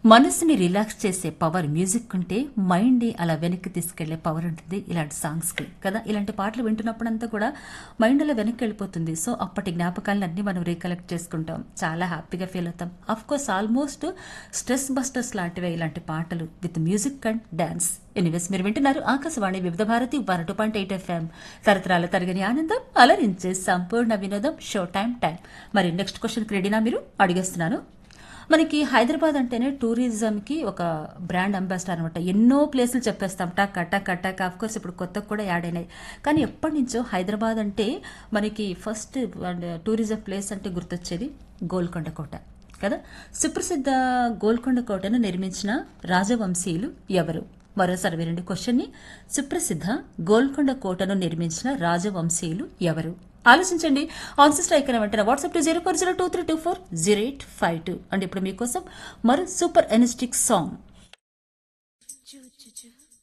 మనసుని రిలాక్స్ చేసే power music ఉంటే మైండ్ని అలా వెనక్కి తీసుకెళ్లే పవర్ ఉంటుంది ఇలాంటి సాంగ్స్కి కదా ఇలాంటి పాటలు వింటున్నప్పుడంతా కూడా మైండ్ అలా వెనక్కి వెళ్ళిపోతుంది సో అప్పటి జ్ఞాపకాలను అన్ని మనం రీకలెక్ట్ చేసుకుంటాం చాలా హ్యాపీగా ఫీల్ అవుతాం of course almost stress busters లాంటివే ఇలాంటి పాటలు with music and dance anyways మీరు వింటున్నారు Akashvani Vividh Bharati one two point eight FM తరతరాల తరగని ఆనందం అలరించే సంపూర్ణ వినోదం షో టైం టైం మరి నెక్స్ట్ క్వశ్చన్కి రెడీనా మీరు అడిగేస్తున్నాను మనకి హైదరాబాద్ అంటేనే టూరిజంకి ఒక బ్రాండ్ అంబాసిడర్ అనమాట ఎన్నో ప్లేసులు చెప్పేస్తాం టక్ టక్ టక్ ఆఫ్ కోర్స్ ఇప్పుడు కొత్తగా కూడా యాడ్ అయినాయి కానీ ఎప్పటి నుంచో హైదరాబాద్ అంటే మనకి ఫస్ట్ టూరిజం ప్లేస్ అంటే గుర్తొచ్చేది గోల్కొండ కోట కదా సుప్రసిద్ధ గోల్కొండ కోటను నిర్మించిన రాజవంశీయులు ఎవరు మరోసారి వినండి క్వశ్చన్ని సుప్రసిద్ధ గోల్కొండ కోటను నిర్మించిన రాజవంశీయులు ఎవరు ఆలోచించండి ఆన్సర్ స్ట్రైక్ అని వెంటనే WhatsApp to zero four zero two three two four zero eight five two and ఇప్పుడు మీకోసం మరో సూపర్ ఎనర్జెటిక్ సాంగ్